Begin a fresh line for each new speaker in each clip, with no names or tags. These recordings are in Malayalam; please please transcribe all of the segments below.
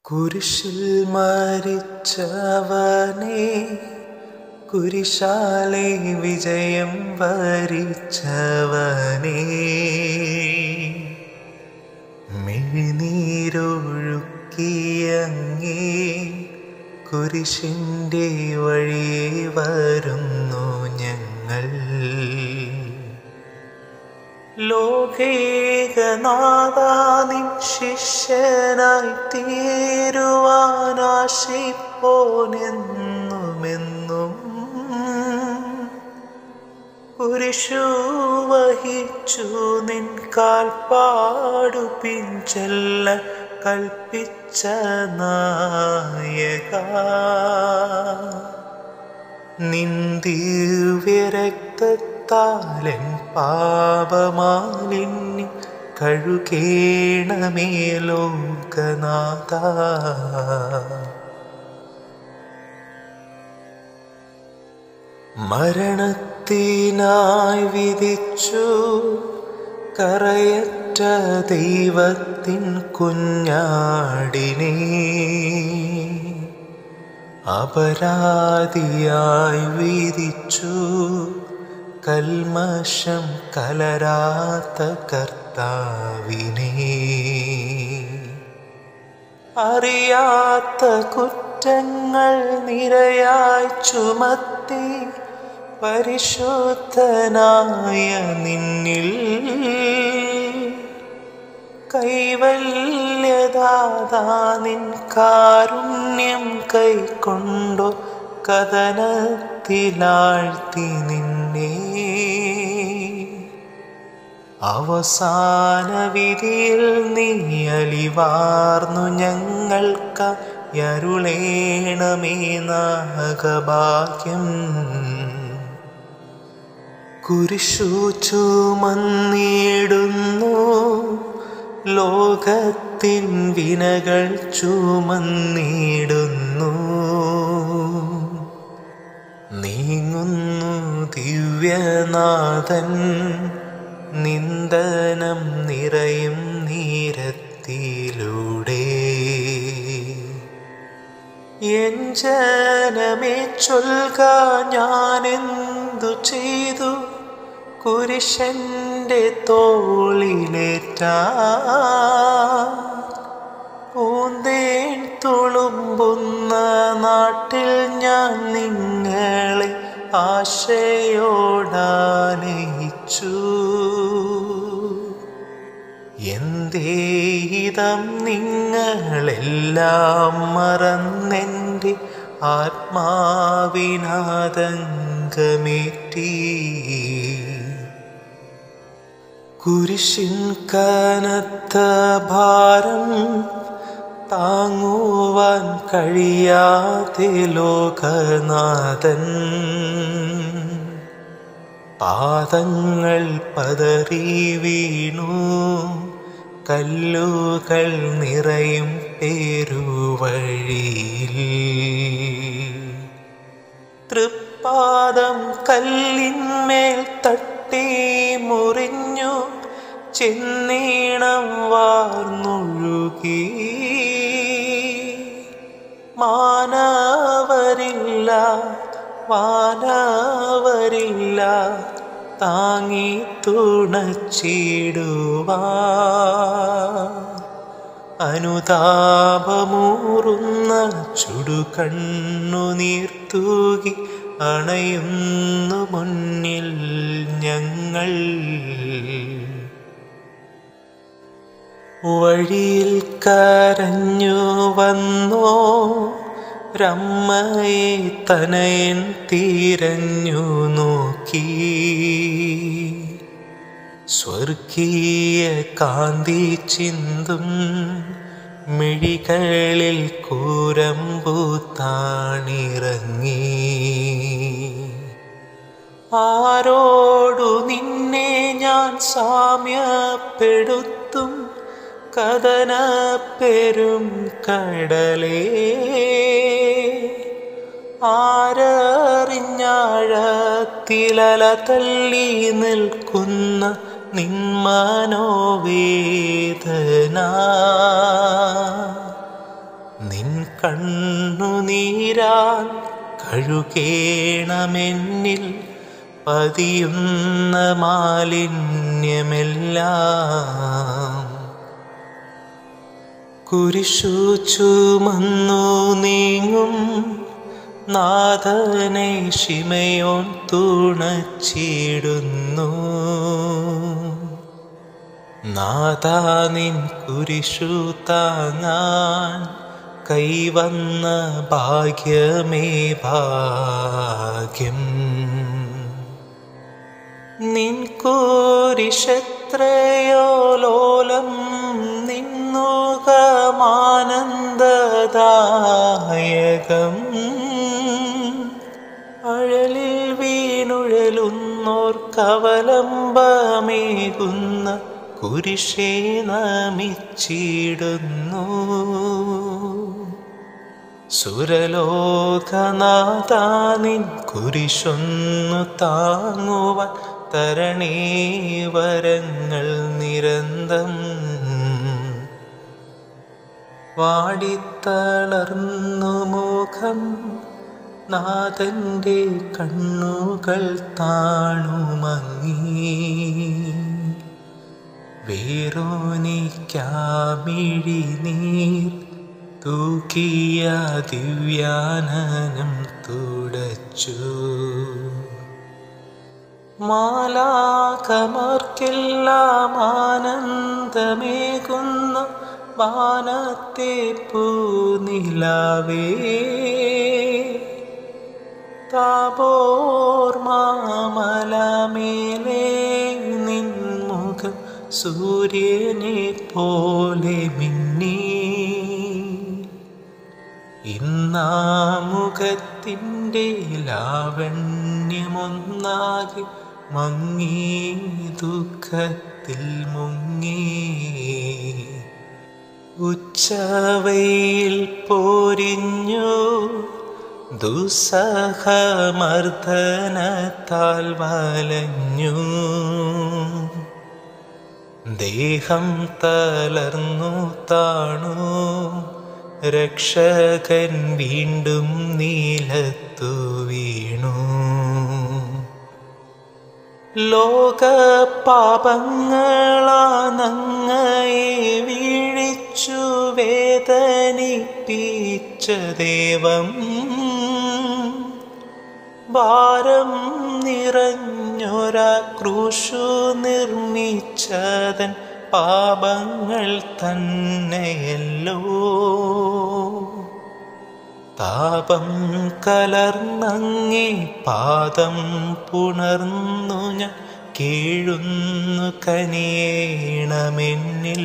കുരിശിൽ മരിച്ചവനെ കുരിശാലെ വിജയം വരിച്ചവനെ മിഴിനീരൊഴുക്കിയങ്ങേ കുരിശിൻ്റെ വഴിയെ വരുന്നു ഞങ്ങൾ ലോകേകനാഥാനിൻ ശിഷ്യനായി തീരുവാനാശിപ്പോനെന്നുമെന്നും കുരിശു വഹിച്ചു നിൻ കാൽപ്പാടു പിഞ്ചെല്ല കൽപ്പിച്ച നായക നിന്ദിവ്യരക്തത്താലൻ പാപമാലിന്യം കഴുകേണമേ ലോകനാഥ മരണത്തിനായി വിധിച്ചു കറയറ്റ ദൈവത്തിൻ കുഞ്ഞാടിനെ അപരാധിയായി വിധിച്ചു കൽമഷം കലരാത്ത കർത്താവിനെ അറിയാത്ത കുറ്റങ്ങൾ നിരയായി ചുമത്തി പരിശുദ്ധനായ നിന്നിൽ കൈവല്യദാതാ നിൻ കാരുണ്യം കൈക്കൊണ്ടു കഥനത്തിലാഴ്ത്തി നിന്നെ അവസാന വിധിയിൽ നീ അലിവാർന്നു ഞങ്ങൾക്ക് യരുളേണമേ നാഗഭാഗ്യം കുരിശു ചുമന്നിടുന്നു ലോകത്തിൻ വിനകൾ ചുമന്നിടുന്നു നീങ്ങുന്നു ദിവ്യനാഥൻ നിന്ദനം നിറയും നീരത്തിലൂടെ എൻ ജനമേ ചൊൽക ഞാനെന്തു ചെയ്തു കുരിശന്റെ തോളിലേറ്റ പൂന്തേൻ തുളുമ്പുന്ന നാട്ടിൽ ഞാൻ നിങ്ങളെ ആശയോടാനയിച്ചു എന്തേഹിതം നിങ്ങളെല്ലാം മറന്നെൻ്റെ ആത്മാവിനാതങ്കമേറ്റി കുരിശിൻ കനത്ത ഭാരം താങ്ങുവാൻ കഴിയാതെ ലോകനാഥൻ പാദങ്ങൾ പതറി വീണു കല്ലുകൾ നിറയും പേരുവഴിയിൽ തൃപ്പാദം കല്ലിന്മേൽ തട്ടി മുറിഞ്ഞു ചെന്നീണം വാർന്നൊഴുകി മാനവരില്ല വാനവരില്ല താങ്ങി തുണച്ചിടുവാ അനുതാപമൂറുന്ന ചുടുകണ്ണു നീർത്തൂകി അണയുന്നു മുന്നിൽ ഞങ്ങൾ വഴിയിൽ കരഞ്ഞു വന്നോ രമ്മയെ തനയൻ തിരഞ്ഞു നോക്കി സ്വർഗീയ കാന്തി ചിന്തും മിഴികളിൽ കൂരമ്പു താണിറങ്ങി ആരോടു നിന്നെ ഞാൻ സാമ്യപ്പെടുത്തും കഥന പെരും കടലേ ആരറിഞ്ഞാഴത്തിലല തള്ളി നിൽക്കുന്ന നിന്മനോവേദന നിൻ കണ്ണുനീരാൽ കഴുകേണമെന്നിൽ പതിയുന്ന മാലിന്യമെല്ലാം കുരിശു ചുമന്നു നീങ്ങും നാഥനെ ശിമയോൻ തുണച്ചിടുന്നു നാഥാ നിൻ കുരിശു താങ്ങാൻ കൈവന്ന ഭാഗ്യമേ ഭാഗ്യം നിൻ കുരിശത്രയോ ലോലം നിന്നുകമാനന്ദദായകം അഴലിൽ വീണുഴലുന്നോർ കവലംബമേകുന്ന കുരിശേ നമിച്ചിടുന്നു സുരലോകനാഥാനിൻ കുരിശൊന്നു താങ്ങുവാൻ തരണേ വരങ്ങൾ നിരന്തം വാടിത്തളർന്നു മുഖം നാഥന്റെ കണ്ണുകൾ താണുമങ്ങി വേറോനിക്കാമിഴി നീർ തൂക്കിയ ദിവ്യാനനം തുടച്ചു മാലാകമാർക്കെല്ലാം ആനന്ദമേകുന്ന വാനത്തെ പൂനിലാവേ താപോർമാമലമേലേ നിൻമുഖം സൂര്യനെ പോലെ മിന്നി ഇന്നാമുഖത്തിൻ്റെ ലാവണ്യമൊന്നാകെ മങ്ങി ദുഃഖത്തിൽ മുങ്ങി ഉച്ചവയിൽ പോരിഞ്ഞു ദുസ്സഹമർദ്ദനത്താൽ വലഞ്ഞു ദേഹം തളർന്നു താണു രക്ഷകൻ വീണ്ടും നീലത്തു വീണു ലോക പാപങ്ങളാനങ്ങയെ വീഴിച്ചു വേദനിപ്പിച്ച ദേവം ഭാരം നിറഞ്ഞൊര ക്രൂശു നിർമ്മിച്ചതൻ പാപങ്ങൾ തന്നെയല്ലോ താപം കലർന്നങ്ങി പാദം പുണർന്നു ഞാൻ കീഴുന്നു കനിയേണമെന്നിൽ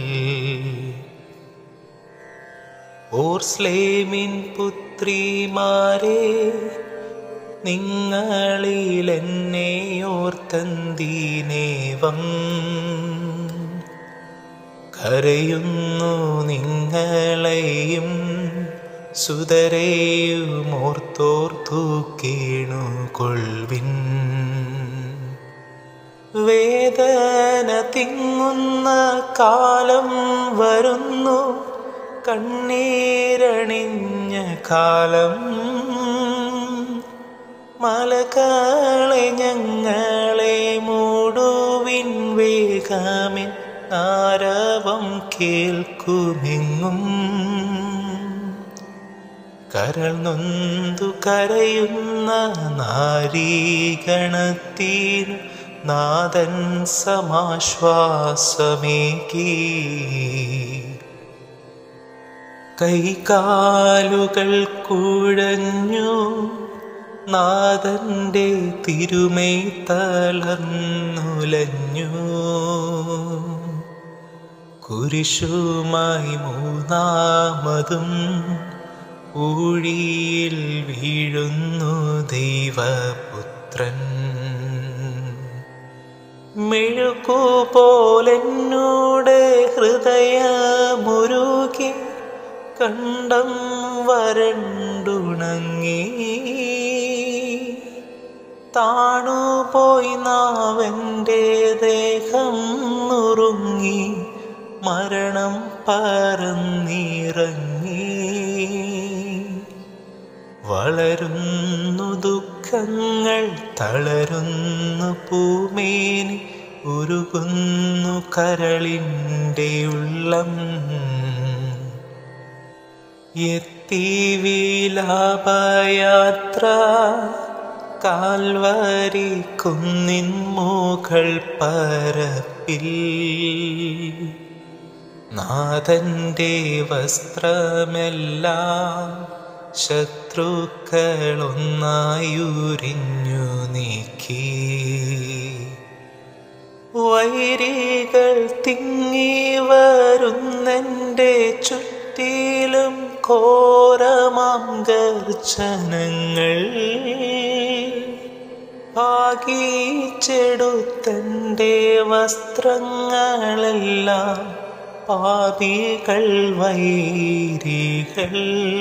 ഓർസ്ലേമിൻ പുത്രിമാരെ നിങ്ങളിലെന്നെ ഓർത്തന്തീനേവം കരയുന്നു നിങ്ങളെയും സുതരെയും ഓർത്തോർത്തു കീണു കൊൾവിൻ വേദന തിങ്ങുന്ന കാലം വരുന്നു കണ്ണീരണിഞ്ഞ കാലം മലകളെ ഞങ്ങളെ മൂടുവിൻ വേഗമിൻ ആരവം കേൾക്കുമെങ്ങും കരൾ നൊന്തു കരയുന്ന നാരീഗണത്തിനു നാഥൻ സമാശ്വാസമേകി കൈകാലുകൾ കുഴഞ്ഞു നാഥന്റെ തിരുമൈ തളർന്നുലഞ്ഞു കുരിശുമായി മൂന്നാമതും ഊഴിയിൽ വീഴുന്നു ദൈവപുത്രൻ മെഴുകുപോലെന്നോട് ഹൃദയമുരുകി കണ്ടം വരണ്ടുണങ്ങി താണുപോയി നാവൻ്റെ ദേഹം നുറുങ്ങി മരണം പറന്നിറങ്ങി വളരുന്നു ദുഃഖങ്ങൾ തളരുന്നു പൂമേനി ഉരുകുന്നു കരളിൻ്റെ ഉള്ളം എത്തി വിലാപയാത്ര കാൽവരി കുന്നിൻ മുകൾ പരപ്പിൽ നാഥന്റെ വസ്ത്രമെല്ലാം ശത്രുക്കളൊന്നായുരിഞ്ഞു നീക്കി വൈരികൾ തിങ്ങി വരുന്നെൻ്റെ ചുറ്റിലും ഘോരമാം ഗർജനങ്ങൾ ഭാഗിച്ചെടുത്തൻ്റെ വസ്ത്രങ്ങളെല്ലാം പാപികൾ വൈരികൾ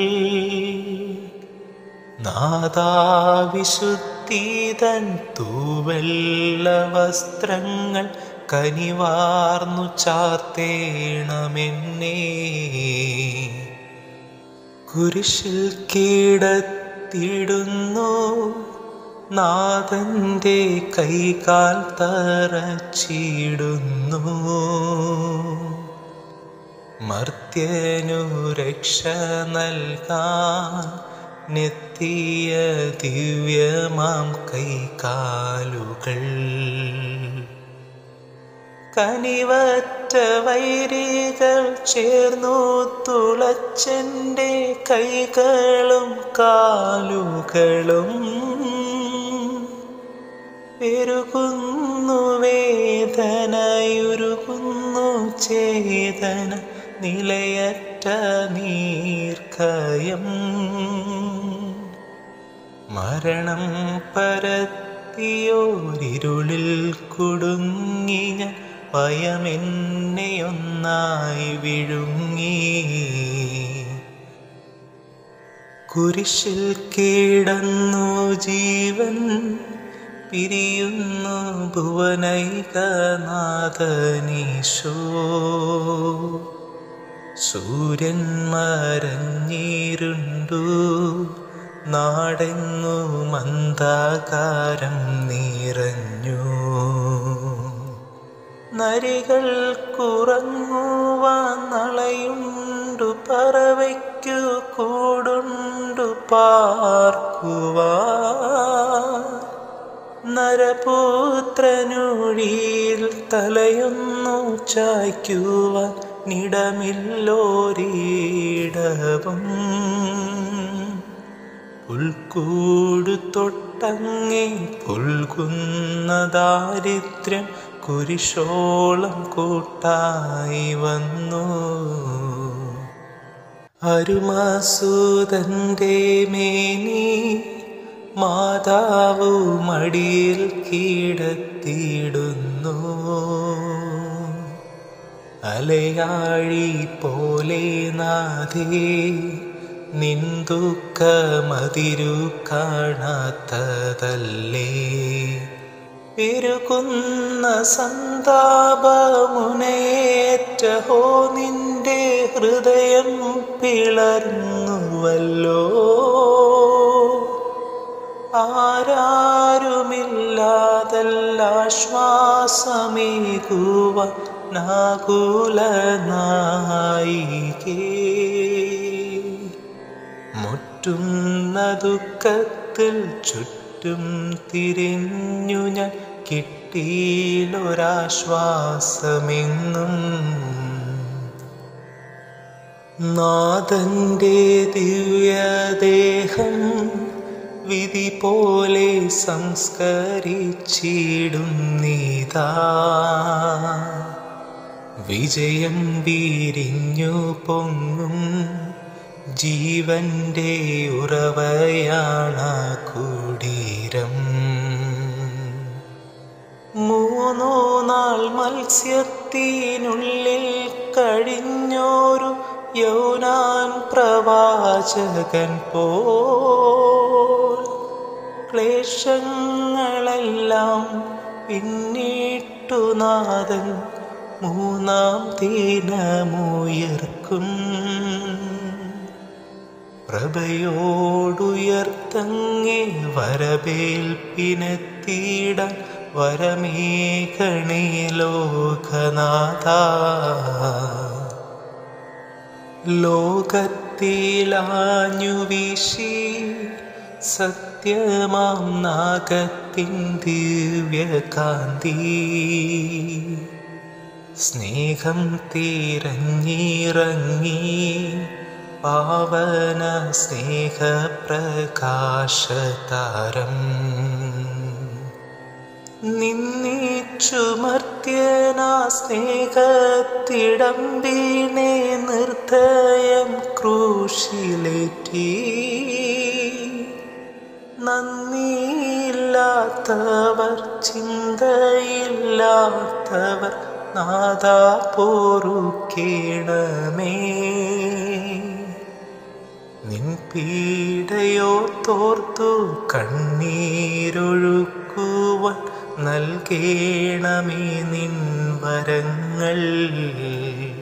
നാദാവിശുദ്ധീതൻ തൂവെള്ള വസ്ത്രങ്ങൾ കനിവാർന്നു ചാർത്തേണമെന്നേ കുരിശിൽ കീടത്തിടുന്നു നാഥന്റെ കൈകാൽ തറച്ചിടുന്നു മർത്യനു രക്ഷ നൽകാൻ നെത്തിയ ദിവ്യമാം കൈകാലുകൾ കനിവറ്റ വൈരികൾ ചേർന്നു തുളച്ചെൻ്റെ കൈകളും കാലുകളും പെരുകുന്നു വേദനയുരുകുന്നു ചേതന നിലയറ്റ നീർക്കയം മരണം പരത്തിയോരിരുളിൽ കുടുങ്ങി ഞാൻ ഭയമെന്നെയൊന്നായി വിഴുങ്ങി കുരിശിൽ കീടന്നു ജീവൻ പിരിയുന്നു ഭുവനൈകനാഥനീശോ സൂര്യൻ മരഞ്ഞിരുണ്ടു നാടെങ്ങു മന്ദാകാരം നിറഞ്ഞു നരികൾ കുറങ്ങുവാൻ നളയുണ്ടു പറവയ്ക്കു കൂടുണ്ടു പാർക്കുവാൻ നരപുത്രനുഴിയിൽ തലയൊന്നു ചായ്ക്കുവാൻ നിടമില്ലോരിടവും പുൽക്കൂട് തൊട്ടങ്ങേ പുൽകുന്ന ദാരിദ്ര്യം കുരിശോളം കൂട്ടായി വന്നു അരുമാസൂതന്റെ മേനി മാതാവു മടിയിൽ കീടത്തിടുന്നു അലയാഴി പോലെ നാഥേ നിന്ദുക്കമതിരു കാണാത്തതല്ലേ പെരുകുന്ന സന്താപമുനേറ്റഹോ നിന്റെ ഹൃദയം പിളർന്നുവല്ലോ ആരാരുമില്ലാതല്ലാശ്വാസമേകുവ നാകുലനായികേ മുറ്റുന്ന ദുഃഖത്തിൽ ചുറ്റും തിരിഞ്ഞു ഞാൻ കിട്ടിയിലൊരാശ്വാസമെന്നും നാഥന്റെ ദിവ്യദേഹം വിധി പോലെ സംസ്കരിച്ചിടുന്നീതാ വിജയം വിരിഞ്ഞു പൊങ്ങും ജീവന്റെ ഉറവയാണ കുടീരം മൂന്നു നാൾ മത്സ്യത്തിനുള്ളിൽ കഴിഞ്ഞോരു യൗനാൻ പ്രവാചകൻ പോൽ ക്ലേശങ്ങളെല്ലാം പിന്നിട്ടു നാഥൻ മൂന്നാം ദിനമുയർക്കും പ്രഭയോടുയർത്തങ്ങേ വരവേൽപ്പിനെത്തിയിടാൻ വരമേകണേ ലോകനാഥ ലോകത്തിലാഞ്ഞു വീശി സത്യമാം നാഗത്തിൻ ദിവ്യകാന്തി സ്നേഹം തിരഞ്ഞിറങ്ങി പാവന സ്നേഹപ്രകാശതാരം നിന്നിച്ചുമർത്യനാ സ്നേഹത്തിടമ്പിനെ നിർദ്ദയം ക്രൂശിലേറ്റി നന്ദിയില്ലാത്തവർ ചിന്തയില്ലാത്തവർ നാദാ പോറുക്കേണമേ നിൻ പീഡയോ തോർത്തു കണ്ണീരൊഴുക്കുവാൻ നൽകേണമേ നിൻ വരങ്ങൾ